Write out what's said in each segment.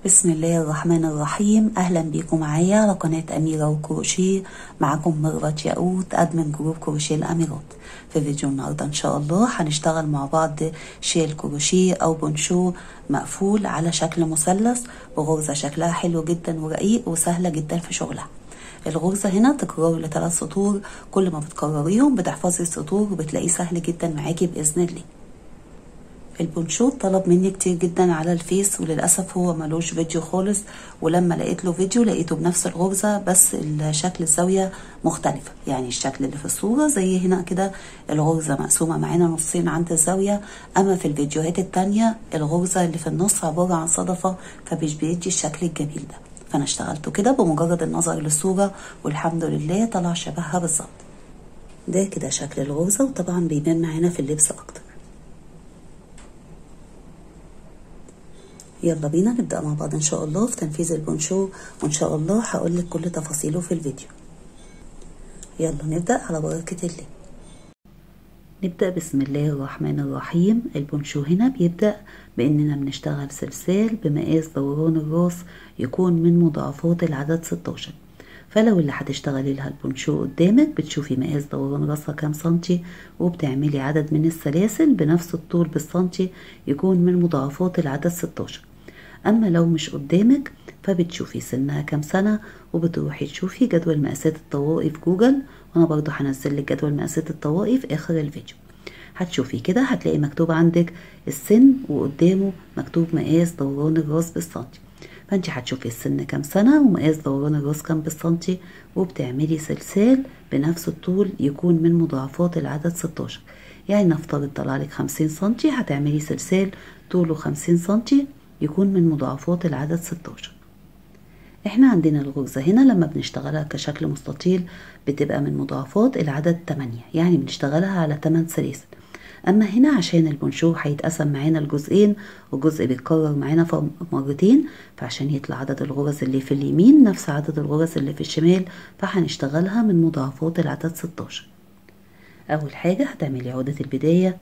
بسم الله الرحمن الرحيم اهلا بيكم معايا على قناة اميرة وكروشيه معاكم مغرط ياقوت ادمن جروب كروشيه الاميرات في فيديو النهاردة ان شاء الله هنشتغل مع بعض شيل كروشيه او بونشو مقفول على شكل مثلث بغرزة شكلها حلو جدا ورقيق وسهلة جدا في شغلها الغرزة هنا تكرار لثلاث سطور كل ما بتكرريهم بتحفظي السطور وبتلاقيه سهل جدا معاكي بإذن الله البونشو طلب مني كتير جدا على الفيس وللأسف هو ملوش فيديو خالص ولما لقيت له فيديو لقيته بنفس الغرزة بس الشكل الزاوية مختلفة يعني الشكل اللي في الصورة زي هنا كده الغرزة مقسومة معانا نصين عند الزاوية أما في الفيديوهات التانية الغرزة اللي في النص عبارة عن صدفة فمش بيدي الشكل الجميل ده فأنا اشتغلته كده بمجرد النظر للصورة والحمد لله طلع شبهها بالظبط ده كده شكل الغرزة وطبعا بيبان معانا في اللبس أكتر يلا بينا نبدأ مع بعض إن شاء الله في تنفيذ البونشو وإن شاء الله هقول لك كل تفاصيله في الفيديو يلا نبدأ على بركة الله نبدأ بسم الله الرحمن الرحيم البونشو هنا بيبدأ بإننا بنشتغل سلسال بمقاس دوران الراس يكون من مضاعفات العدد 16 فلو اللي هتشتغلي لها البونشو قدامك بتشوفي مقاس دوران راسها كام سنتي وبتعملي عدد من السلاسل بنفس الطول بالسنتي يكون من مضاعفات العدد 16 اما لو مش قدامك فبتشوفي سنها كام سنة وبتروحي تشوفي جدول مقاسات الطواقي في جوجل وانا برضو هنزل لك جدول مقاسات الطواقي في اخر الفيديو هتشوفي كده هتلاقي مكتوب عندك السن وقدامه مكتوب مقاس دوران الراس بالسنتي فانت هتشوفي السن كام سنة ومقاس دوران الراس كام بالسنتي وبتعملي سلسال بنفس الطول يكون من مضاعفات العدد 16 يعني نفترض طلعلك 50 سنتي هتعملي سلسال طوله 50 سنتي يكون من مضاعفات العدد 16 احنا عندنا الغرزة هنا لما بنشتغلها كشكل مستطيل بتبقى من مضاعفات العدد 8 يعني بنشتغلها على 8 سلاسل اما هنا عشان البونشو هيتقسم معانا لجزئين وجزء بيتكرر معانا مرتين فعشان يطلع عدد الغرز اللي في اليمين نفس عدد الغرز اللي في الشمال فهنشتغلها من مضاعفات العدد 16 اول حاجة هتعملي عقدة البداية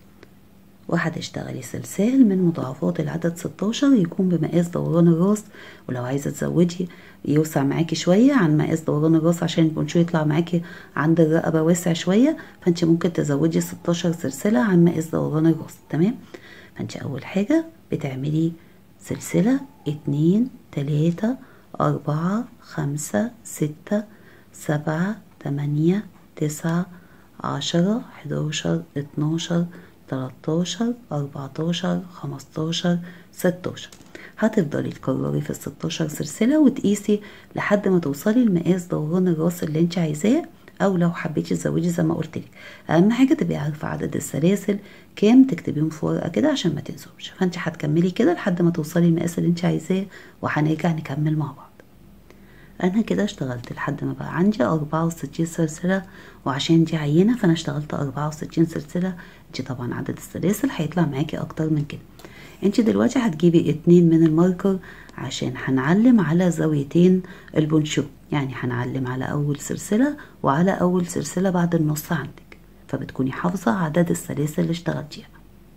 وهتشتغلي سلسال من مضاعفات العدد 16 يكون بمقاس دوران الراس ولو عايزه تزودي يوسع معاكي شويه عن مقاس دوران الراس عشان البونشو يطلع معاكي عند الرقبه واسع شويه فانت ممكن تزودي 16 سلسله عن مقاس دوران الراس تمام فانت اول حاجه بتعملي سلسله اتنين تلاتة أربعة خمسة ستة سبعة تمانية تسعة عشرة حداشر اتناشر تلاتاشر أربعتاشر خمستاشر ستاشر هتفضلي تكرري في الستاشر سلسلة وتقيسي لحد ما توصلي لمقاس دوران الراس اللي انت عايزاه او لو حبيتي تزودي زي ما قلتلك اهم حاجة تبقي عارفة عدد السلاسل كام تكتبيهم في ورقة كده عشان ما تنسوش فانت هتكملي كده لحد ما توصلي المقاس اللي انت عايزاه وهنرجع نكمل مع بعض انا كده اشتغلت لحد ما بقى عندي اربعة وستين سلسلة وعشان دي عينة فانا اشتغلت اربعة وستين سلسلة انت طبعا عدد السلاسل هيطلع معاكي اكتر من كده انت دلوقتي هتجيبي اتنين من الماركر عشان هنعلم على زاويتين البونشو يعني هنعلم على اول سلسلة وعلى اول سلسلة بعد النص عندك فبتكوني حافظة عدد السلاسل اللي اشتغلتيها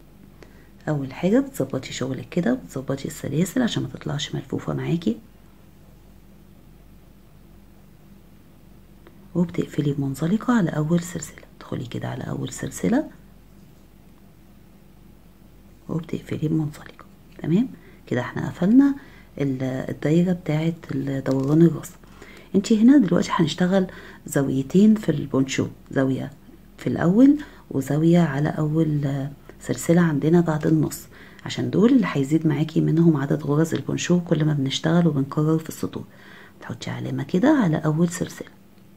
اول حاجة بتظبطي شغلك كده بتظبطي السلاسل عشان ما تطلعش ملفوفة معاكي وبتقفلي بمنزلقة على أول سلسلة تدخلي كده على أول سلسلة وبتقفلي بمنزلقة تمام كده احنا قفلنا الدايرة بتاعة دوران الراس انتي هنا دلوقتي هنشتغل زاويتين في البونشو زاوية في الأول وزاوية على أول سلسلة عندنا بعد النص عشان دول اللي هيزيد معاكي منهم عدد غرز البونشو كل ما بنشتغل وبنكرر في السطور تحطي علامة كده على أول سلسلة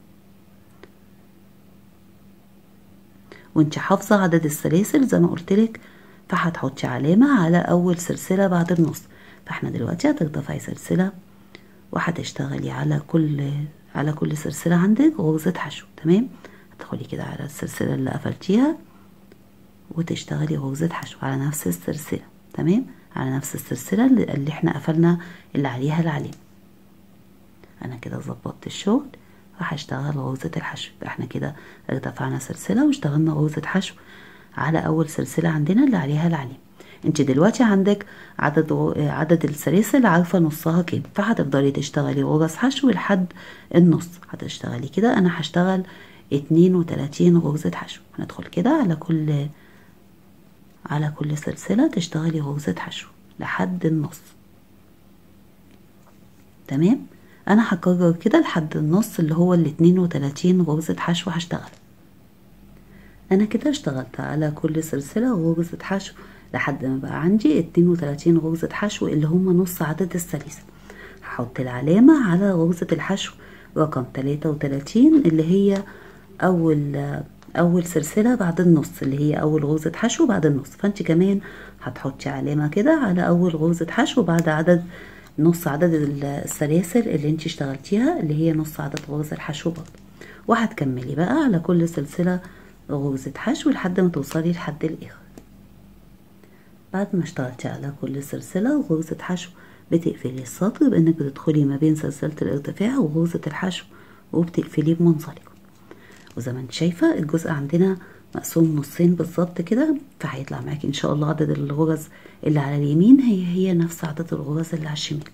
وانت حافظة عدد السلاسل زي ما قلتلك فهتحطي علامة على أول سلسلة بعد النص فاحنا دلوقتي هترتفعي سلسلة وهتشتغلي على كل على كل سلسلة عندك غرزة حشو تمام هتدخلي كده على السلسلة اللي قفلتيها وتشتغلي غرزة حشو على نفس السلسلة تمام على نفس السلسلة اللي احنا قفلنا اللي عليها العلامة انا كده ظبطت الشغل وهشتغل غرزة الحشو احنا كده ارتفعنا سلسلة واشتغلنا غرزة حشو على اول سلسلة عندنا اللي عليها العلامة انت دلوقتي عندك عدد غ- عدد السلاسل عارفة نصها كام فهتفضلي تشتغلي غرز حشو لحد النص هتشتغلي كده انا هشتغل اتنين وتلاتين غرزة حشو هندخل كده على كل على كل سلسلة تشتغلي غرزة حشو لحد النص تمام انا هكرر كده لحد النص اللي هو الاتنين وتلاتين غرزة حشو هشتغل انا كده اشتغلت على كل سلسلة غرزة حشو لحد ما بقى عندي اتنين وتلاتين غرزة حشو اللي هم نص عدد السلاسل هحط العلامة على غرزة الحشو رقم تلاتة وتلاتين اللي هي اول اول سلسلة بعد النص اللي هي اول غرزة حشو بعد النص فانت كمان هتحطي علامة كده على اول غرزة حشو بعد عدد نص عدد السلاسل اللي انت اشتغلتيها اللي هي نص عدد غرز الحشو برضه وهتكملي بقى على كل سلسلة غرزة حشو لحد ما توصلي لحد الاخر بعد ما اشتغلتي على كل سلسلة غرزة حشو بتقفلي السطر بانك بتدخلي ما بين سلسلة الارتفاع وغرزة الحشو وبتقفليه بمنزلقة وزي ما انت شايفة الجزء عندنا مقسوم نصين بالظبط كده فهيطلع معاكي ان شاء الله عدد الغرز اللي على اليمين هي هي نفس عدد الغرز اللي على الشمال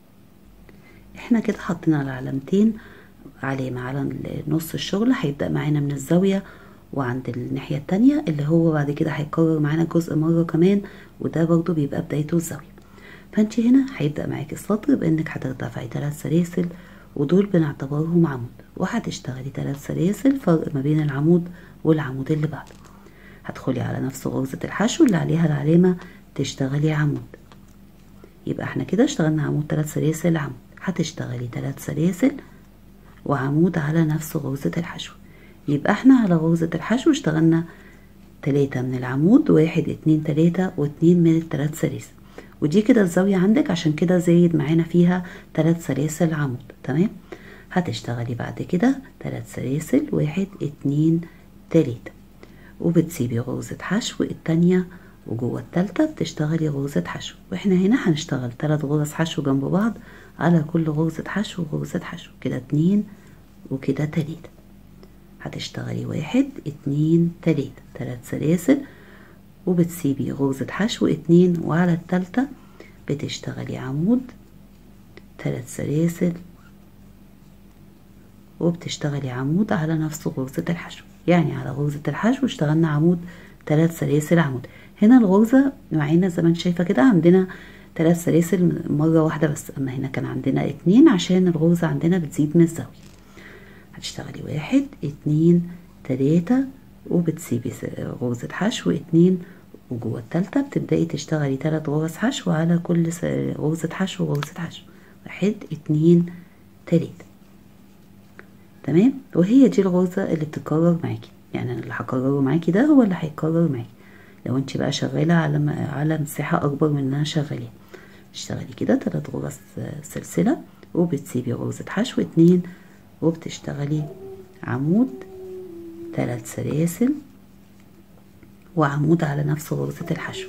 احنا كده حطينا العلامتين علامة على نص الشغل هيبدأ معانا من الزاوية وعند الناحية التانية اللي هو بعد كده هيكرر معانا جزء مرة كمان وده برضو بيبقى بدايته الزاوية فانت هنا هيبدأ معاكي السطر بانك هترتفعي ثلاث سلاسل ودول بنعتبرهم عمود وهتشتغلي ثلاث سلاسل فرق ما بين العمود والعمود اللي بعده هتدخلي على نفس غرزة الحشو اللي عليها العلامة تشتغلي عمود يبقى احنا كده اشتغلنا عمود ثلاث سلاسل عمود هتشتغلي ثلاث سلاسل وعمود على نفس غرزة الحشو يبقى احنا على غرزة الحشو اشتغلنا تلاتة من العمود واحد اتنين تلاتة واتنين من التلات سلاسل ودي كده الزاوية عندك عشان كده زايد معانا فيها تلات سلاسل عمود تمام هتشتغلي بعد كده تلات سلاسل واحد اتنين تلاتة وبتسيبي غرزة حشو التانية وجوه التالتة بتشتغلي غرزة حشو واحنا هنا هنشتغل تلات غرز حشو جنب بعض على كل غرزة حشو وغرزة حشو كده اتنين وكده تلاتة هتشتغلي واحد اتنين تلاتة تلات سلاسل وبتسيبي غرزة حشو اتنين وعلى التالتة بتشتغلي عمود تلات سلاسل وبتشتغلي عمود على نفس غرزة الحشو يعني على غرزة الحشو اشتغلنا عمود تلات سلاسل عمود هنا الغرزة معانا زي ما انت شايفة كده عندنا تلات سلاسل مرة واحدة بس اما هنا كان عندنا اتنين عشان الغرزة عندنا بتزيد من الزاوية هتشتغلي واحد اتنين تلاتة وبتسيبي غرزة حشو اتنين وجوه التالتة بتبدأي تشتغلي تلات غرز حشو على كل غرزة حشو وغرزة حشو واحد اتنين تلاتة تمام وهي دي الغرزة اللي بتتكرر معاكي يعني انا اللي هكرره معاكي ده هو اللي هيتكرر معاكي لو انت بقى شغالة على على مساحة اكبر من اللي انا شغالة تشتغلي كده تلات غرز سلسلة وبتسيبي غرزة حشو اتنين وبتشتغلي عمود تلات سلاسل وعمود على نفس غرزة الحشو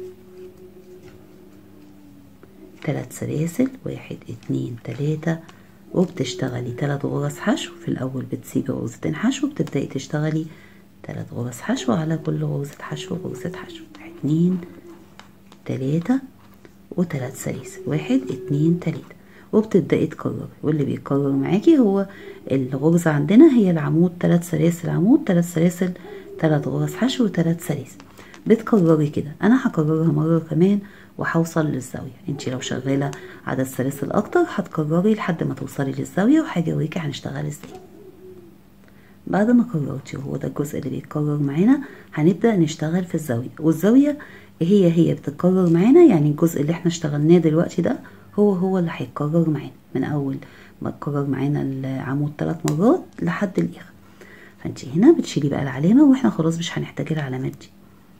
تلات سلاسل واحد اتنين تلاتة وبتشتغلي تلات غرز حشو في الأول بتسيبي غرزتين حشو بتبدأي تشتغلي تلات غرز حشو على كل غرزة حشو غرزة حشو اتنين تلاتة وتلات سلاسل واحد اتنين تلاتة وبتبدأي تكرري واللي بيكرر معاكي هو الغرزة عندنا هي العمود تلات سلاسل عمود تلات سلاسل تلات غرز حشو وتلات سلاسل بتكرري كده انا هكررها مرة كمان وهوصل للزاوية انتي لو شغالة عدد سلاسل اكتر هتكرري لحد ما توصلي للزاوية وهاجي اوريكي هنشتغل ازاي بعد ما كررتي وهو ده الجزء اللي بيتكرر معانا هنبدأ نشتغل في الزاوية والزاوية هي هي بتتكرر معانا يعني الجزء اللي احنا اشتغلناه دلوقتي ده هو هو اللي هيتكرر معانا من اول ما اتكرر معانا العمود ثلاث مرات لحد الاخر فانت هنا بتشيلي بقى العلامه واحنا خلاص مش هنحتاج العلامات دي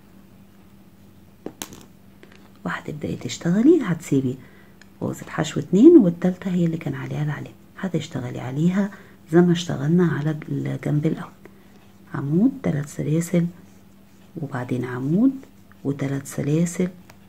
وهتبداي تشتغلي هتسيبي غرزة حشو اتنين والتالتة هي اللي كان عليها العلامة هتشتغلي عليها زي ما اشتغلنا على الجنب الاول عمود تلات سلاسل وبعدين عمود وتلات سلاسل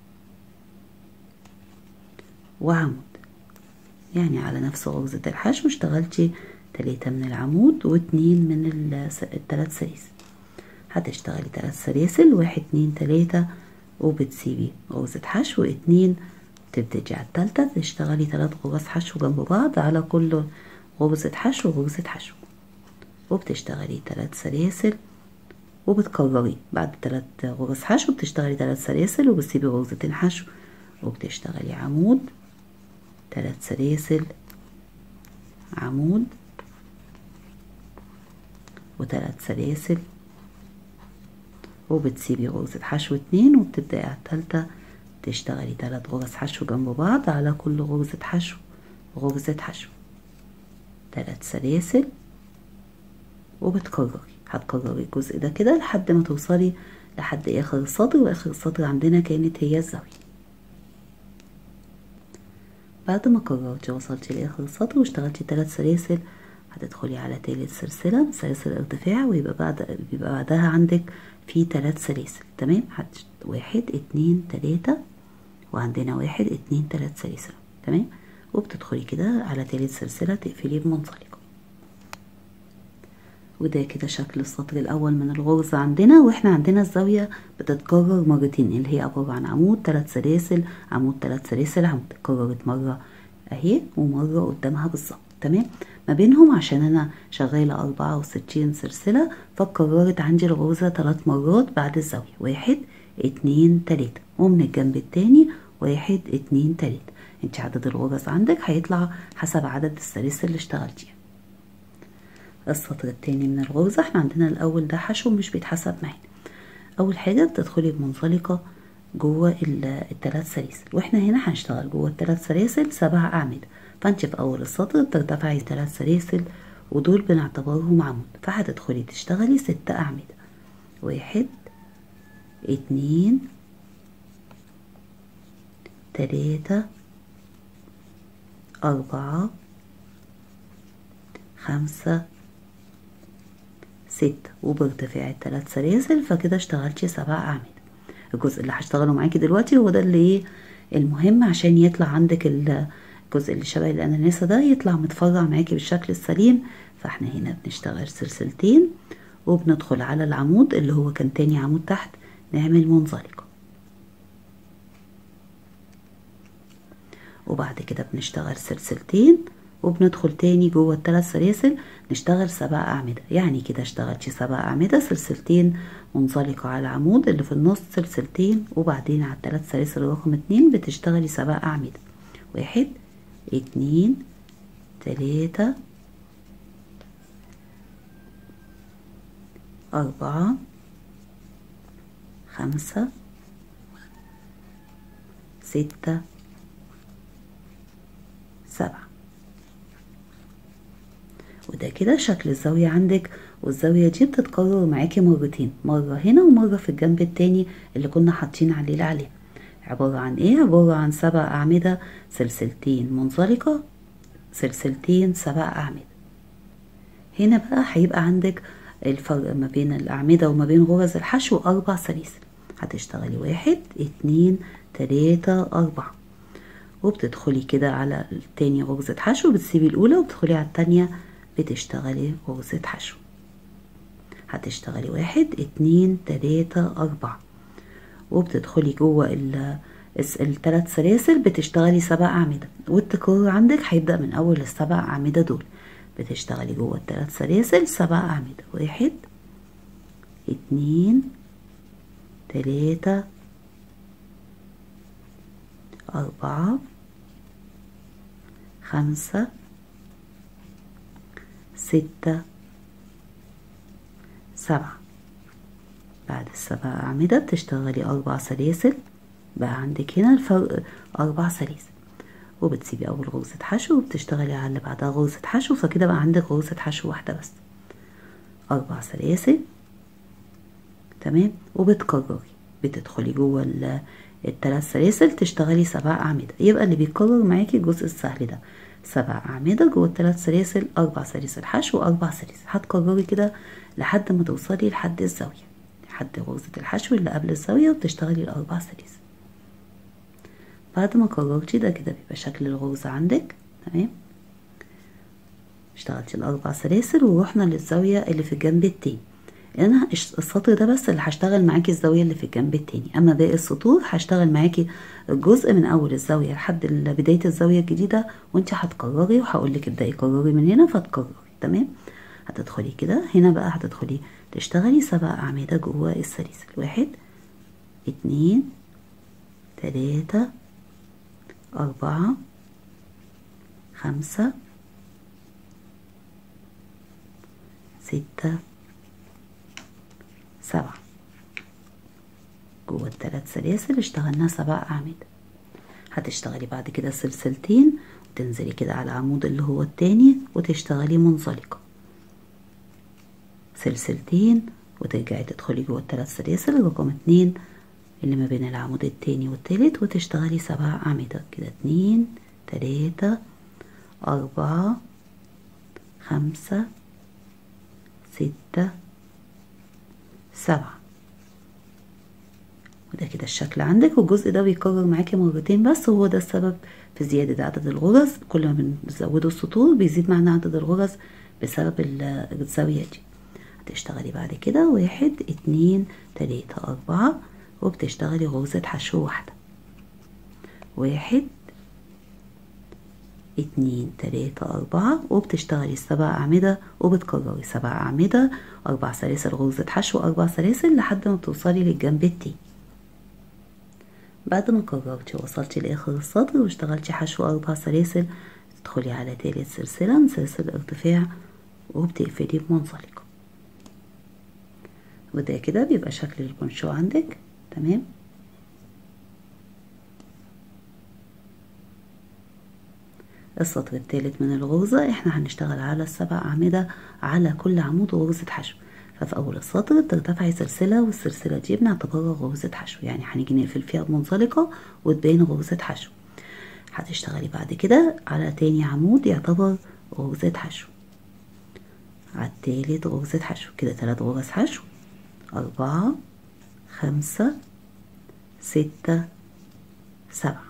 وعمود يعني على نفس غرزة الحشو اشتغلتي تلاتة من العمود واتنين من التلات سلاسل هتشتغلي تلات سلاسل واحد اتنين تلاتة وبتسيبي غرزة حشو اتنين تبتدي على التالتة تشتغلي تلات غرز حشو جنب بعض على كل غرزة حشو غرزة حشو وبتشتغلي تلات سلاسل وبتكرري بعد تلات غرز حشو بتشتغلي تلات سلاسل وبتسيبي غرزتين حشو وبتشتغلي عمود تلات سلاسل عمود وتلات سلاسل وبتسيبي غرزة حشو اتنين وبتبدأي على التالتة تشتغلي تلات غرز حشو جنب بعض على كل غرزة حشو غرزة حشو تلات سلاسل وبتكرري هتكرري الجزء ده كده لحد ما توصلي لحد اخر السطر واخر السطر عندنا كانت هي الزاوية بعد ما كررتي وصلتي لاخر السطر واشتغلتي تلات سلاسل هتدخلي على تالت سلسلة من سلاسل الارتفاع ويبقى بعد بيبقى بعدها عندك في تلات سلاسل تمام هت واحد اتنين تلاتة وعندنا واحد اتنين تلات سلاسل تمام وبتدخلي كده على تالت سلسلة تقفلي بمنزلقة وده كده شكل السطر الاول من الغرزة عندنا واحنا عندنا الزاوية بتتكرر مرتين اللي هي عبارة عن عمود تلات سلاسل عمود تلات سلاسل عمود اتكررت مرة اهي ومرة قدامها بالظبط تمام ما بينهم عشان انا شغالة اربعة وستين سلسلة فاتكررت عندي الغرزة تلات مرات بعد الزاوية واحد اتنين تلاتة ومن الجنب التاني واحد اتنين تلاتة انت عدد الغرز عندك هيطلع حسب عدد السلاسل اللي اشتغلتيها السطر التاني من الغرزة احنا عندنا الاول ده حشو مش بيتحسب معانا اول حاجة بتدخلي بمنزلقة جوه التلات سلاسل واحنا هنا هنشتغل جوه التلات سلاسل سبع اعمدة فانت في اول السطر بترتفعي تلات سلاسل ودول بنعتبرهم عمود فهتدخلي تشتغلي ست اعمدة واحد اتنين تلاتة أربعة خمسة ستة وبارتفاع التلات سلاسل فكده اشتغلتي سبع أعمدة الجزء اللي هشتغله معاكي دلوقتي هو ده اللي ايه المهم عشان يطلع عندك الجزء اللي شبه الأناناسة ده يطلع متفرع معاكي بالشكل السليم فاحنا هنا بنشتغل سلسلتين وبندخل على العمود اللي هو كان تاني عمود تحت نعمل منزلقة وبعد كده بنشتغل سلسلتين وبندخل تاني جوه الثلاث سلاسل نشتغل سبع أعمدة يعني كده اشتغلتي سبع أعمدة سلسلتين منزلقة على العمود اللي في النص سلسلتين وبعدين على الثلاث سلاسل رقم اتنين بتشتغلي سبع أعمدة واحد اتنين تلاتة أربعة خمسة ستة سبعة وده كده شكل الزاوية عندك والزاوية دي بتتكرر معاكي مرتين مرة هنا ومرة في الجنب التاني اللي كنا حاطين عليه عليه عبارة عن ايه عبارة عن سبع أعمدة سلسلتين منزلقة سلسلتين سبع أعمدة هنا بقى هيبقى عندك الفرق ما بين الأعمدة وما بين غرز الحشو أربع سلاسل هتشتغلي واحد اتنين تلاتة أربعة وبتدخلي كده على التاني غرزة حشو بتسيبي الأولى وبتدخلي على التانية بتشتغلي غرزة حشو هتشتغلي واحد اتنين تلاتة أربعة وبتدخلي جوه التلات سلاسل بتشتغلي سبع أعمدة والتكرار عندك هيبدأ من أول السبع أعمدة دول بتشتغلي جوه التلات سلاسل سبع أعمدة واحد اتنين تلاتة أربعة خمسة ستة سبعة بعد السبع أعمدة بتشتغلي أربع سلاسل بقى عندك هنا الفرق أربع سلاسل وبتسيبي أول غرزة حشو وبتشتغلي على اللي بعدها غرزة حشو فكده بقى عندك غرزة حشو واحدة بس أربع سلاسل تمام وبتكرري بتدخلي جوه الثلاث سلاسل تشتغلي سبع أعمدة يبقى اللي بيتكرر معاكي الجزء السهل ده سبع أعمدة جوه الثلاث سلاسل أربع سلاسل حشو وأربع سلاسل هتكرري كده لحد ما توصلي لحد الزاوية لحد غرزة الحشو اللي قبل الزاوية وبتشتغلي الأربع سلاسل بعد ما كررتي ده كده بيبقى شكل الغرزة عندك تمام اشتغلتي الأربع سلاسل ورحنا للزاوية اللي في الجنب التاني انا السطر ده بس اللي هشتغل معاكي الزاويه اللي في الجنب التاني اما باقي السطور هشتغل معاكي الجزء من اول الزاويه لحد بدايه الزاويه الجديده وانت هتكرري وهقول لك ابداي كرري من هنا فتكرري تمام هتدخلي كده هنا بقى هتدخلي تشتغلي سبع اعمده جوه السلاسل واحد اتنين تلاتة أربعة خمسة ستة سبعة جوه التلات سلاسل اشتغلنا سبع أعمدة هتشتغلي بعد كده سلسلتين وتنزلي كده على العمود اللي هو التاني وتشتغلي منزلقة سلسلتين وترجعي تدخلي جوه التلات سلاسل رقم اتنين اللي ما بين العمود التاني والتالت وتشتغلي سبع أعمدة كده اتنين تلاتة أربعة خمسة ستة سبعة وده كده الشكل عندك والجزء ده بيكرر معاكي مرتين بس وهو ده السبب في زيادة عدد الغرز كل ما بنزودوا السطور بيزيد معنا عدد الغرز بسبب الزاوية دي هتشتغلي بعد كده واحد اتنين تلاتة أربعة وبتشتغلي غرزة حشو واحدة واحد اتنين تلاتة أربعة وبتشتغلي السبع أعمدة وبتكرري سبع أعمدة أربع سلاسل غرزة حشو أربع سلاسل لحد ما توصلي للجنب التاني بعد ما كررتي ووصلتي لآخر السطر واشتغلتي حشو أربع سلاسل تدخلي على تالت سلسلة من سلسلة ارتفاع وبتقفلي بمنزلقة وده كده بيبقى شكل البونشو عندك تمام السطر الثالث من الغرزة احنا هنشتغل على السبع أعمدة على كل عمود غرزة حشو ففي أول السطر ترتفعي سلسلة والسلسلة دي بنعتبرها غرزة حشو يعني هنيجي نقفل فيها بمنزلقة وتبين غرزة حشو هتشتغلي بعد كده على تاني عمود يعتبر غرزة حشو على التالت غرزة حشو كده تلات غرز حشو أربعة خمسة ستة سبعة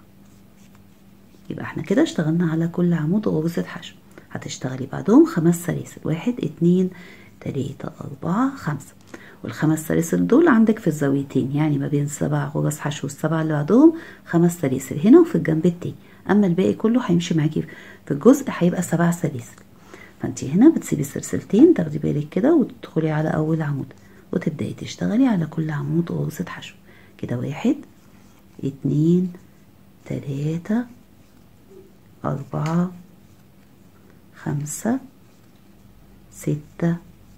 يبقى احنا كده اشتغلنا على كل عمود غرزة حشو هتشتغلي بعدهم خمس سلاسل واحد اتنين تلاتة أربعة خمسة والخمس سلاسل دول عندك في الزاويتين يعني ما بين سبع غرز حشو والسبعة اللي بعدهم خمس سلاسل هنا وفي الجنب التاني أما الباقي كله هيمشي معاكي في الجزء هيبقى سبع سلاسل فانت هنا بتسيبي السلسلتين تاخدي بالك كده وتدخلي على أول عمود وتبدأي تشتغلي على كل عمود غرزة حشو كده واحد اتنين تلاتة أربعة خمسة ستة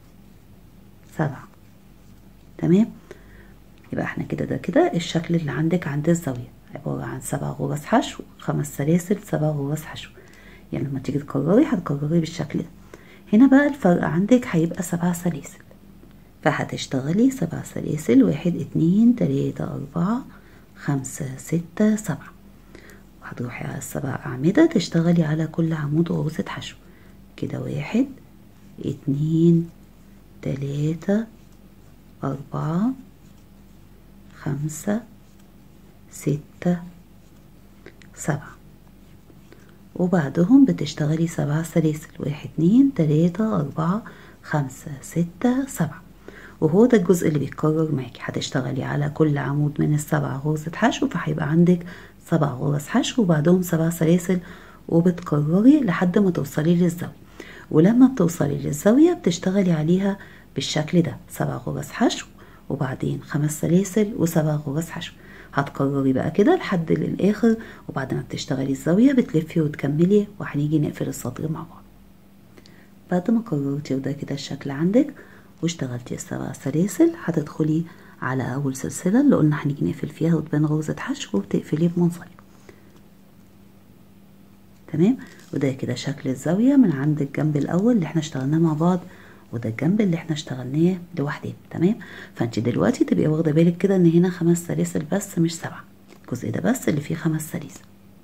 سبعة تمام يبقى احنا كده ده كده الشكل اللي عندك عند الزاوية عبارة عن سبع غرز حشو خمس سلاسل سبع غرز حشو يعني لما تيجي تكرري هتكرري بالشكل ده هنا بقى الفرق عندك هيبقى سبع سلاسل فهتشتغلي سبع سلاسل واحد اتنين تلاتة أربعة خمسة ستة سبعة وهتروحي على السبع أعمدة تشتغلي على كل عمود غرزة حشو كده واحد اتنين تلاتة أربعة خمسة ستة سبعة وبعدهم بتشتغلي سبع سلاسل واحد اتنين تلاتة أربعة خمسة ستة سبعة وهو ده الجزء اللي بيتكرر معاكي هتشتغلي على كل عمود من السبع غرزة حشو فهيبقى عندك سبع غرز حشو وبعدهم سبع سلاسل وبتكرري لحد ما توصلي للزاوية ولما بتوصلي للزاوية بتشتغلي عليها بالشكل ده سبع غرز حشو وبعدين خمس سلاسل وسبع غرز حشو هتكرري بقى كده لحد للآخر وبعد ما بتشتغلي الزاوية بتلفي وتكملي وهنيجي نقفل السطر مع بعض بعد ما كررتي وده كده الشكل عندك واشتغلتي السبع سلاسل هتدخلي على أول سلسلة اللي قلنا هنيجي نقفل فيها وتبان غرزة حشو وبتقفلي بمنزلق تمام وده كده شكل الزاوية من عند الجنب الأول اللي احنا اشتغلناه مع بعض وده الجنب اللي احنا اشتغلناه لوحدين تمام فانت دلوقتي تبقي واخدة بالك كده ان هنا خمس سلاسل بس مش سبعة الجزء ده بس اللي فيه خمس سلاسل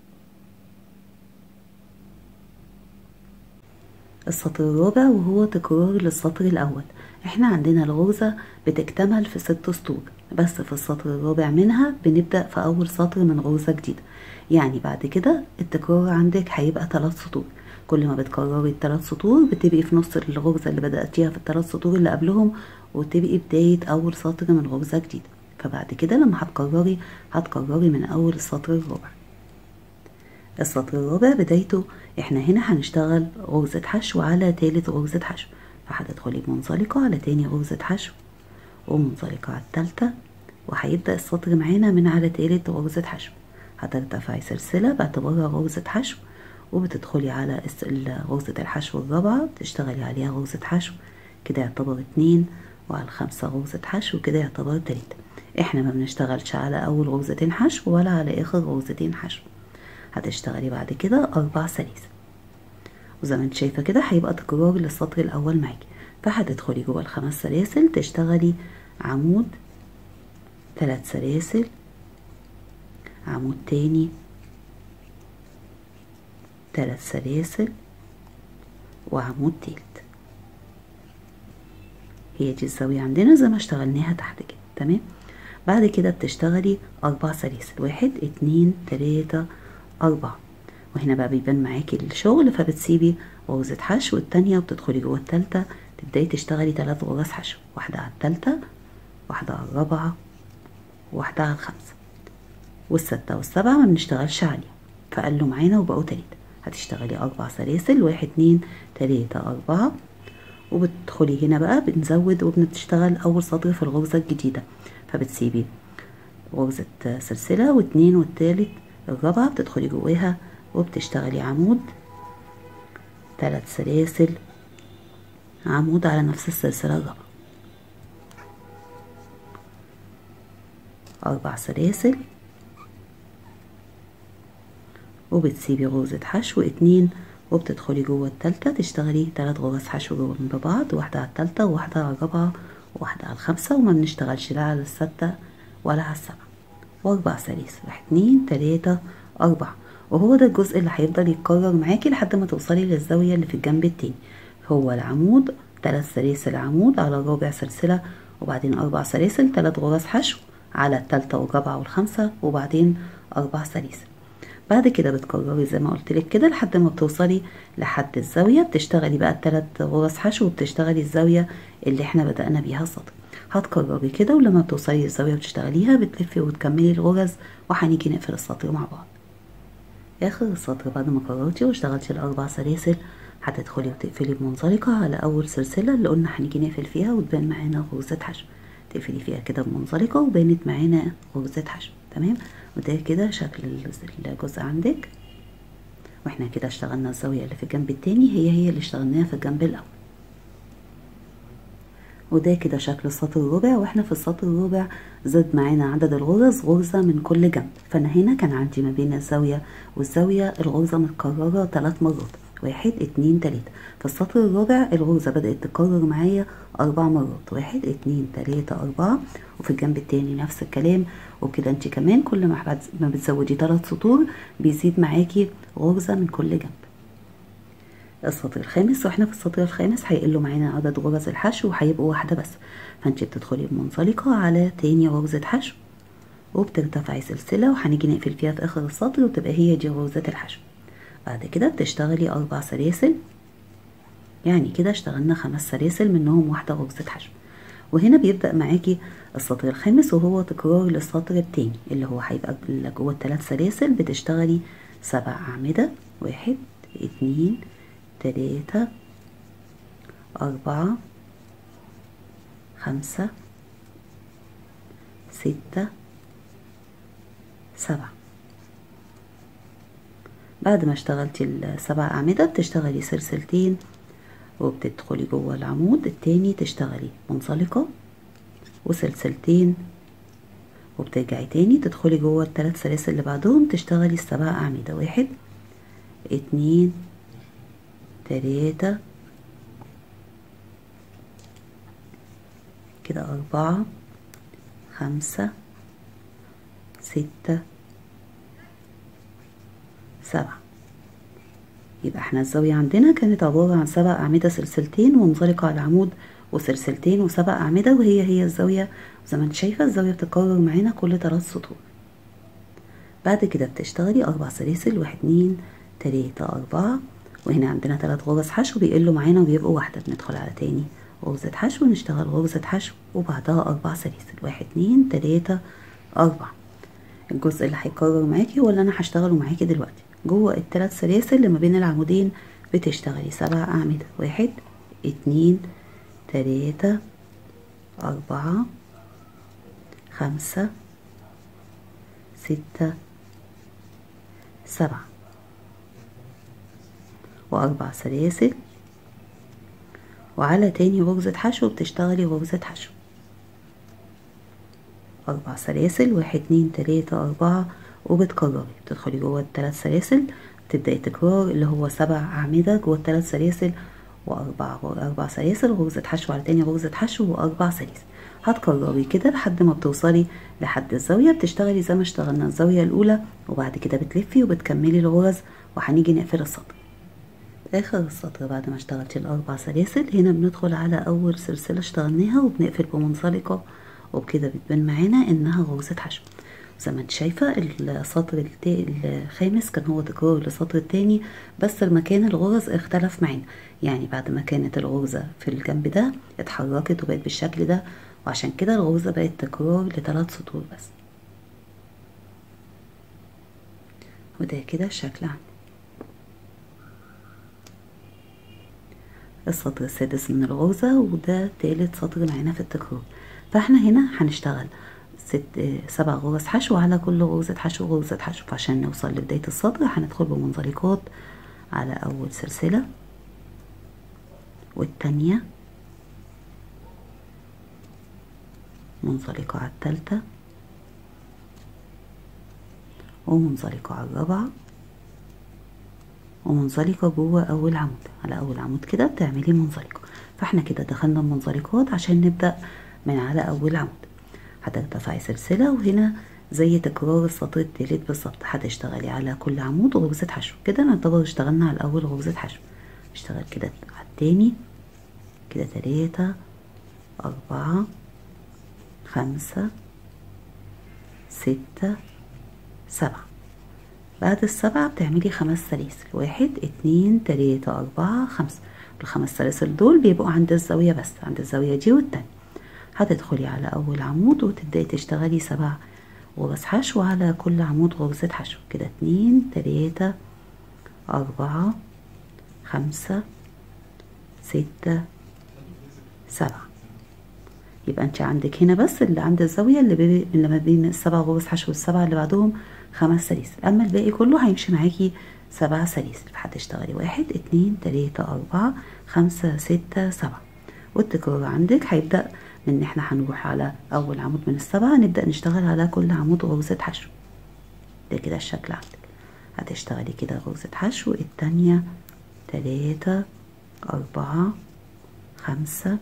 السطر الرابع وهو تكرار للسطر الأول احنا عندنا الغرزة بتكتمل في ست سطور بس في السطر الرابع منها بنبدأ في أول سطر من غرزة جديدة يعني بعد كده التكرار عندك هيبقى ثلاث سطور كل ما بتكرري الثلاث سطور بتبقي في نص الغرزة اللي بدأتيها في الثلاث سطور اللي قبلهم وتبقي بداية أول سطر من غرزة جديدة فبعد كده لما هتكرري هتكرري من أول السطر الرابع السطر الرابع بدايته احنا هنا هنشتغل غرزة حشو على تالت غرزة حشو فهتدخلي بمنزلقة على تاني غرزة حشو ومنزلقة على التالتة وهيبدأ السطر معانا من على تالت غرزة حشو هترتفعي سلسلة باعتبارها غرزة حشو وبتدخلي على غرزة الحشو الرابعة تشتغلي عليها غرزة حشو كده يعتبر اتنين وعلى الخمسة غرزة حشو كده يعتبر تلاتة احنا ما بنشتغلش على اول غرزتين حشو ولا على اخر غرزتين حشو هتشتغلي بعد كده اربع سلاسل وزي ما انت شايفه كده هيبقى تكرار للسطر الاول معاكي فهتدخلي جوه الخمس سلاسل تشتغلي عمود ثلاث سلاسل عمود تاني ثلاث سلاسل وعمود تالت هي دي الزاوية عندنا زي ما اشتغلناها تحت كده تمام بعد كده بتشتغلي أربع سلاسل واحد اتنين تلاتة أربعة وهنا بقى بيبان معاكي الشغل فبتسيبي غرزة حشو التانية وبتدخلي جوه التالتة تبدأي تشتغلي تلات غرز حشو واحدة على التالتة واحدة على الرابعة وواحدة على الخامسة والستة والسبعة ما بنشتغلش عليها فقالوا معانا وبقوا تلاتة هتشتغلي أربع سلاسل واحد اتنين تلاتة أربعة وبتدخلي هنا بقى بنزود وبنشتغل أول سطر في الغرزة الجديدة فبتسيبي غرزة سلسلة واتنين والتالت الرابعة بتدخلي جواها وبتشتغلي عمود ثلاث سلاسل عمود على نفس السلسلة الرابعة أربع سلاسل وبتسيبي غرزة حشو اتنين وبتدخلي جوه التالتة تشتغلي تلات غرز حشو جنب بعض واحدة على التالتة وواحدة على الرابعة وواحدة على الخامسة وما بنشتغلش لا على الستة ولا على السبعة واربع سلاسل واحد اتنين تلاتة أربعة وهو ده الجزء اللي هيفضل يتكرر معاكي لحد ما توصلي للزاوية اللي في الجنب التاني هو العمود تلات سلاسل عمود على رابع سلسلة وبعدين أربع سلاسل تلات غرز حشو على التالتة والرابعة والخامسة وبعدين أربع سلاسل بعد كده بتكرري زي ما قلت لك كده لحد ما بتوصلي لحد الزاوية بتشتغلي بقى التلات غرز حشو وبتشتغلي الزاوية اللي احنا بدأنا بيها السطر هتكرري كده ولما بتوصلي للزاوية بتشتغليها بتلفي وتكملي الغرز وهنيجي نقفل السطر مع بعض اخر السطر بعد ما كررتي واشتغلتي الاربع سلاسل هتدخلي وتقفلي بمنزلقة على اول سلسلة اللي قلنا هنيجي نقفل فيها وتبان معانا غرزة حشو تقفلي فيها كده بمنزلقة وبانت معانا غرزة حشو تمام وده كده شكل الجزء عندك واحنا كده اشتغلنا الزاوية اللي في الجنب التاني هي هي اللي اشتغلناها في الجنب الاول وده كده شكل السطر الرابع واحنا في السطر الرابع زاد معانا عدد الغرز غرزة من كل جنب فانا هنا كان عندي ما بين الزاوية والزاوية الغرزة متكررة ثلاث مرات واحد اتنين تلاتة في السطر الرابع الغرزة بدأت تكرر معايا أربع مرات واحد اتنين تلاتة أربعة وفي الجنب التاني نفس الكلام وكده انت كمان كل ما ما بتزودي تلات سطور بيزيد معاكي غرزة من كل جنب السطر الخامس واحنا في السطر الخامس هيقلوا معانا عدد غرز الحشو وهيبقوا واحدة بس فانت بتدخلي بمنزلقة على تاني غرزة حشو وبترتفعي سلسلة وهنيجي نقفل فيها في آخر السطر وتبقى هي دي غرزة الحشو بعد كده بتشتغلي أربع سلاسل يعني كده اشتغلنا خمس سلاسل منهم واحدة غرزة حشو وهنا بيبدأ معاكي السطر الخامس وهو تكرار للسطر التاني اللي هو هيبقى جوه الثلاث سلاسل بتشتغلي سبع أعمدة واحد اتنين تلاتة أربعة خمسة ستة سبعة بعد ما اشتغلتي السبع أعمدة بتشتغلي سلسلتين وبتدخلي جوه العمود التاني تشتغلي منزلقة وسلسلتين وبترجعي تاني تدخلي جوه الثلاث سلاسل اللي بعدهم تشتغلي السبع أعمدة واحد اتنين تلاتة كده أربعة خمسة ستة سبعة يبقى احنا الزاوية عندنا كانت عبارة عن سبع أعمدة سلسلتين ومنزلقة على العمود وسلسلتين وسبع أعمدة وهي هي الزاوية زي ما انت شايفة الزاوية بتتكرر معانا كل ثلاث سطور بعد كده بتشتغلي أربع سلاسل واحد اتنين تلاتة أربعة وهنا عندنا ثلاث غرز حشو بيقلوا معانا وبيبقوا واحدة بندخل على تاني غرزة حشو ونشتغل غرزة حشو وبعدها أربع سلاسل واحد اتنين تلاتة أربعة الجزء اللي هيكرر معاكي هو اللي أنا هشتغله معاكي دلوقتي جوه الثلاث سلاسل اللي ما بين العمودين بتشتغلي سبع أعمدة واحد اتنين تلاتة أربعة خمسة ستة سبعة وأربع سلاسل وعلى تاني غرزة حشو بتشتغلي غرزة حشو أربع سلاسل واحد اتنين تلاتة أربعة وبتكرري بتدخلي جوه التلات سلاسل تبدأي تكرار اللي هو سبع أعمدة جوه التلات سلاسل وأربع أربع سلاسل غرزة حشو على تاني غرزة حشو وأربع سلاسل هتكرري كده لحد ما بتوصلي لحد الزاوية بتشتغلي زي ما اشتغلنا الزاوية الأولى وبعد كده بتلفي وبتكملي الغرز وهنيجي نقفل السطر آخر السطر بعد ما اشتغلتي الأربع سلاسل هنا بندخل على أول سلسلة اشتغلناها وبنقفل بمنزلقة وبكده بتبان معانا إنها غرزة حشو زي ما انت شايفة السطر الخامس كان هو تكرار للسطر التاني بس المكان الغرز اختلف معانا يعني بعد ما كانت الغرزة في الجنب ده اتحركت وبقت بالشكل ده وعشان كده الغرزة بقت تكرار لثلاث سطور بس وده كده الشكل عندي السطر السادس من الغرزة وده تالت سطر معانا في التكرار فاحنا هنا هنشتغل ست سبع غرز حشو على كل غرزة حشو غرزة حشو فعشان نوصل لبداية السطر هندخل بمنزلقات على أول سلسلة والتانية منزلقة على التالتة ومنزلقة على الرابعة ومنزلقة جوه أول عمود على أول عمود كده بتعملي منزلقة فاحنا كده دخلنا المنزلقات عشان نبدأ من على أول عمود هترتفعي سلسلة وهنا زي تكرار السطر التالت بالظبط هتشتغلي على كل عمود غرزة حشو كده نعتبر اشتغلنا على الأول غرزة حشو اشتغل كده على التاني كده تلاتة أربعة خمسة ستة سبعة بعد السبعة بتعملي خمس سلاسل واحد اتنين تلاتة أربعة خمسة الخمس سلاسل دول بيبقوا عند الزاوية بس عند الزاوية دي والتانية هتدخلي على أول عمود وتبدأي تشتغلي سبع غرز حشو على كل عمود غرزة حشو كده اتنين تلاتة أربعة خمسة ستة سبعة يبقى انت عندك هنا بس اللي عند الزاوية اللي, بي... اللي ما بين السبع غرز حشو والسبعة اللي بعدهم خمس سلاسل أما الباقي كله هيمشي معاكي سبع سلاسل هتشتغلي واحد اتنين تلاتة أربعة خمسة ستة سبعة والتكرار عندك هيبدأ من ان احنا هنروح على اول عمود من السبعة نبدأ نشتغل على كل عمود غرزة حشو ده كده الشكل عندك هتشتغلي كده غرزة حشو التانية تلاتة أربعة خمسة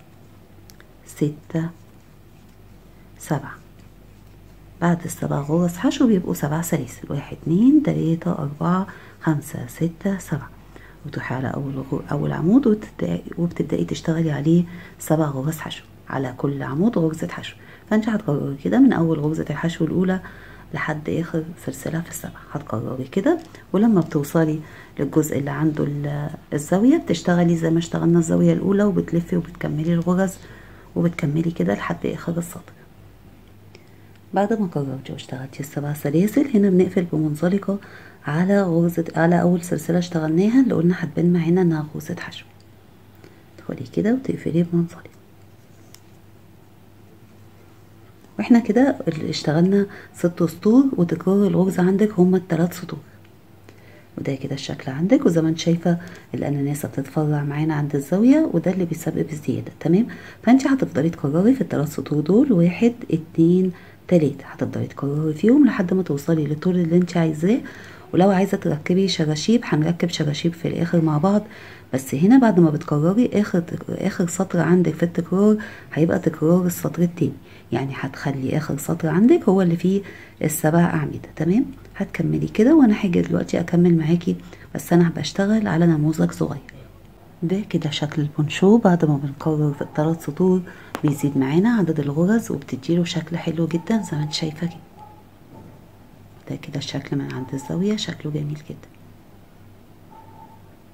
ستة سبعة بعد السبع غرز حشو بيبقوا سبع سلاسل واحد اتنين تلاتة أربعة خمسة ستة سبعة وتروحي على أول أول عمود وتبدأي, وبتبدأي تشتغلي عليه سبع غرز حشو على كل عمود غرزة حشو فانت هتكرري كده من أول غرزة الحشو الأولى لحد آخر سلسلة في السبع هتكرري كده ولما بتوصلي للجزء اللي عنده الزاوية بتشتغلي زي ما اشتغلنا الزاوية الأولى وبتلفي وبتكملي الغرز وبتكملي كده لحد آخر السطر بعد ما كررتي واشتغلتي السبع سلاسل هنا بنقفل بمنزلقة على غرزة على أول سلسلة اشتغلناها اللي قلنا هتبان معانا إنها غرزة حشو تدخلي كده وتقفلي بمنزلقة واحنا كده اشتغلنا ست سطور وتكرار الغرزة عندك هما التلات سطور وده كده الشكل عندك وزي ما انت شايفه الاناناسه بتتفرع معانا عند الزاويه وده اللي بيسبب الزياده تمام فانت هتفضلي تكرري في الثلاث سطور دول واحد اتنين تلاته هتفضلي تكرري فيهم لحد ما توصلي للطول اللي انت عايزاه ولو عايزه تركبي شراشيب هنركب شراشيب في الاخر مع بعض بس هنا بعد ما بتكرري اخر اخر سطر عندك في التكرار هيبقى تكرار السطر التاني يعني هتخلي اخر سطر عندك هو اللي فيه السبع اعمده تمام هتكملي كده وانا هاجي دلوقتي اكمل معاكي بس انا بشتغل على نموذج صغير ده كده شكل البونشو بعد ما بنكرر في الثلاث سطور بيزيد معانا عدد الغرز وبتديله شكل حلو جدا زي ما انت شايفه كده ده كده الشكل من عند الزاويه شكله جميل جدا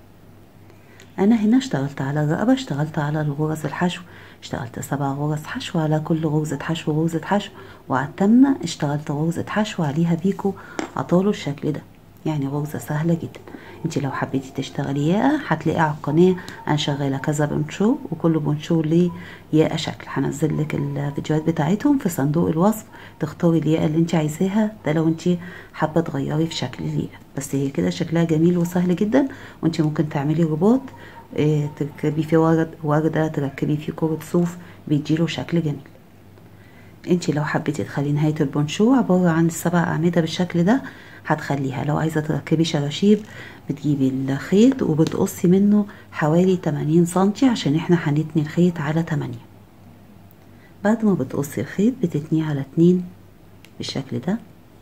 انا هنا اشتغلت على الرقبة اشتغلت على الغرز الحشو اشتغلت سبع غرز حشو على كل غرزة حشو غرزة حشو وعلى التامنة اشتغلت غرزة حشو عليها بيكو عطاله الشكل ده يعني غرزة سهلة جدا انت لو حبيتي تشتغلي ياقة هتلاقي على القناة انا شغالة كذا بونشو وكل بونشو ليه ياقة شكل هنزل لك الفيديوهات بتاعتهم في صندوق الوصف تختاري الياقة اللي انت عايزاها ده لو انت حابة تغيري في شكل الياقة بس هي كده شكلها جميل وسهل جدا وانت ممكن تعملي رباط اه تركبي فيه ورد وردة تركبي فيه كرة صوف بيديله شكل جميل انت لو حبيتي تخلي نهاية البونشو عبارة عن السبع أعمدة بالشكل ده هتخليها لو عايزة تركبي شراشيب بتجيبي الخيط وبتقصي منه حوالي 80 سنتي عشان احنا هنتني الخيط على 8 بعد ما بتقصي الخيط بتتنيه على اتنين بالشكل ده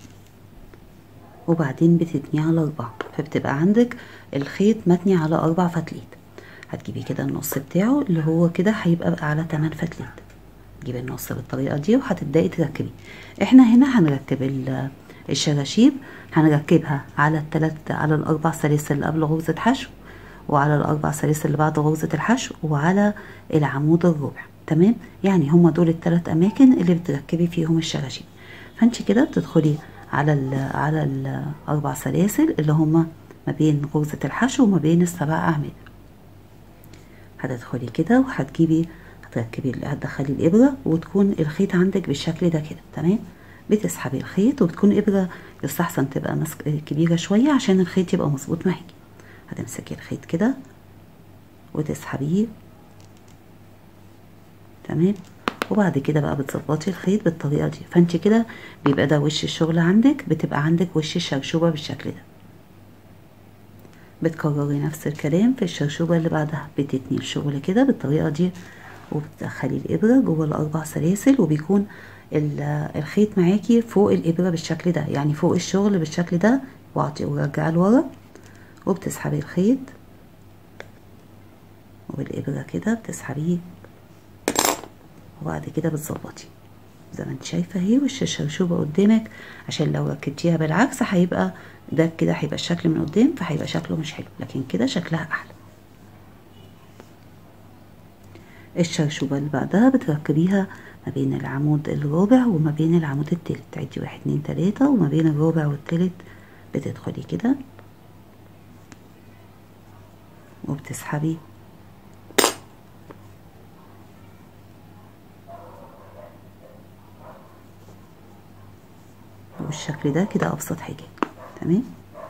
وبعدين بتتنيه على أربعة فبتبقى عندك الخيط متني على أربع فتلات هتجيبي كده النص بتاعه اللي هو كده هيبقى على 8 فتلات تجيبي النص بالطريقة دي وهتبدأي تركبي احنا هنا هنركب الشراشيب هنركبها على التلات على الأربع سلاسل اللي قبل غرزة حشو وعلى الأربع سلاسل اللي بعد غرزة الحشو وعلى العمود الربع تمام يعني هما دول التلات أماكن اللي بتركبي فيهم الشراشيب فانت كده بتدخلي على ال على الأربع سلاسل اللي هما ما بين غرزة الحشو وما بين السبع أعمدة هتدخلي كده وهتجيبي هتركبي هتدخلي الإبرة وتكون الخيط عندك بالشكل ده كده تمام بتسحبي الخيط وتكون إبرة يستحسن تبقى مسك كبيرة شوية عشان الخيط يبقى مظبوط معاكي هتمسكي الخيط كده وتسحبيه تمام وبعد كده بقى بتظبطي الخيط بالطريقة دي فانت كده بيبقى ده وش الشغل عندك بتبقى عندك وش الشرشوبة بالشكل ده بتكرري نفس الكلام في الشرشوبة اللي بعدها بتتني الشغل كده بالطريقة دي وبتدخلي الإبرة جوه الأربع سلاسل وبيكون الخيط معاكي فوق الإبرة بالشكل ده يعني فوق الشغل بالشكل ده واعطي ورجعي لورا وبتسحبي الخيط وبالإبرة كده بتسحبيه وبعد كده بتظبطي زي ما انت شايفه اهي وش الشرشوبه قدامك عشان لو ركبتيها بالعكس هيبقى ده كده هيبقى الشكل من قدام فهيبقى شكله مش حلو لكن كده شكلها احلى الشرشوبه اللي بعدها بتركبيها ما بين العمود الرابع وما بين العمود التالت تعدي واحد اتنين تلاته وما بين الرابع والتالت بتدخلي كده وبتسحبي بالشكل ده كده ابسط حاجه تمام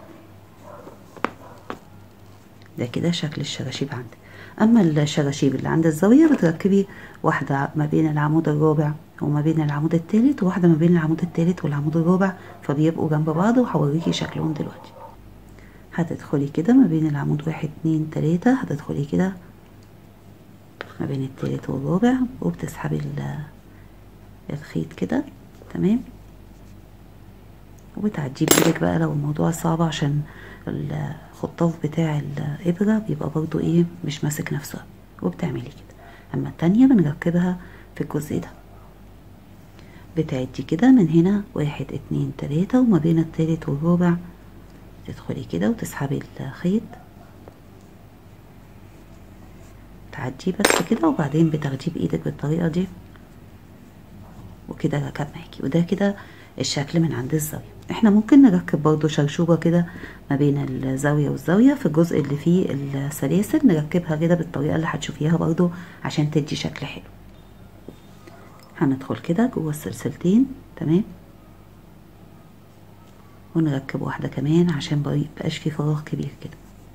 ده كده شكل الشراشيب عندك اما الشراشيب اللي عند الزاويه بتركبي واحده ما بين العمود الرابع وما بين العمود الثالث وواحده ما بين العمود الثالث والعمود الرابع فبيبقوا جنب بعض وهوريكي شكلهم دلوقتي هتدخلي كده ما بين العمود واحد اتنين تلاته هتدخلي كده ما بين التالت والرابع وبتسحبي الخيط كده تمام وبتعديه بايدك بقى لو الموضوع صعب عشان الخطاف بتاع الإبرة بيبقى برضو ايه مش ماسك نفسه وبتعملي كده اما التانية بنركبها في الجزء ده بتعدي كده من هنا واحد اتنين تلاتة وما بين التالت والرابع تدخلي كده وتسحبي الخيط تعديه بس كده وبعدين بتاخديه بايدك بالطريقة دي وكده ركب معاكي وده كده الشكل من عند الزاوية احنا ممكن نركب برضو شرشوبة كده ما بين الزاوية والزاوية في الجزء اللي فيه السلاسل نركبها كده بالطريقة اللي هتشوفيها برضو عشان تدي شكل حلو هندخل كده جوه السلسلتين تمام ونركب واحدة كمان عشان ميبقاش فيه فراغ كبير كده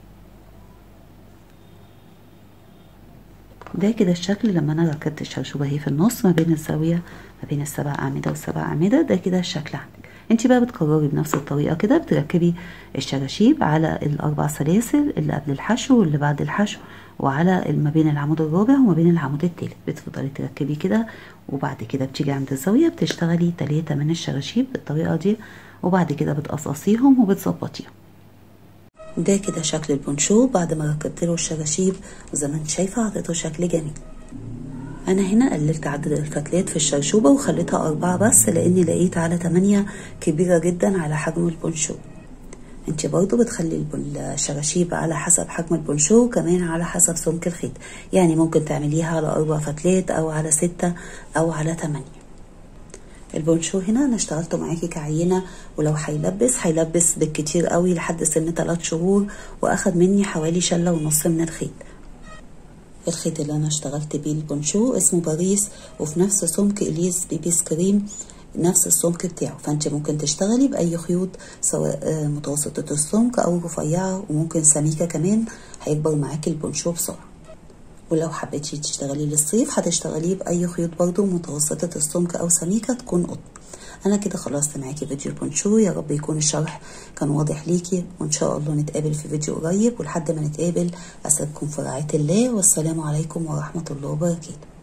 ده كده الشكل لما انا ركبت الشرشوبة اهي في النص ما بين الزاوية ما بين السبع اعمدة والسبع اعمدة ده كده الشكل عندك انت بقى بتكرري بنفس الطريقة كده بتركبي الشراشيب على الاربع سلاسل اللي قبل الحشو واللي بعد الحشو وعلى ما بين العمود الرابع وما بين العمود التالت بتفضلي تركبي كده وبعد كده بتيجي عند الزاوية بتشتغلي تلاتة من الشراشيب بالطريقة دي وبعد كده بتقصقصيهم وبتظبطيهم ده كده شكل البونشو بعد ما ركبت له الشراشيب وزي ما انت شايفه عطيته شكل جميل انا هنا قللت عدد الفتلات في الشرشوبه وخليتها اربعه بس لاني لقيت على تمانية كبيره جدا على حجم البونشو انت برضو بتخلي الشراشيب على حسب حجم البونشو وكمان على حسب سمك الخيط يعني ممكن تعمليها على اربع فتلات او على ستة او على تمانية البونشو هنا انا اشتغلته معاكي كعينة ولو هيلبس هيلبس بالكتير قوي لحد سن 3 شهور واخد مني حوالي شلة ونص من الخيط الخيط اللي انا اشتغلت بيه البونشو اسمه باريس وفي نفس سمك اليس بيبي سكريم نفس السمك بتاعه فانت ممكن تشتغلي باي خيوط سواء متوسطة السمك او رفيعة وممكن سميكة كمان هيكبر معاكي البونشو بسرعة ولو حبيتي تشتغلي للصيف هتشتغليه باي خيوط برضو متوسطة السمك او سميكة تكون قطن انا كده خلصت معاكي فيديو البونشو يا رب يكون الشرح كان واضح ليكي وان شاء الله نتقابل في فيديو قريب ولحد ما نتقابل اسيبكم في رعاية الله والسلام عليكم ورحمة الله وبركاته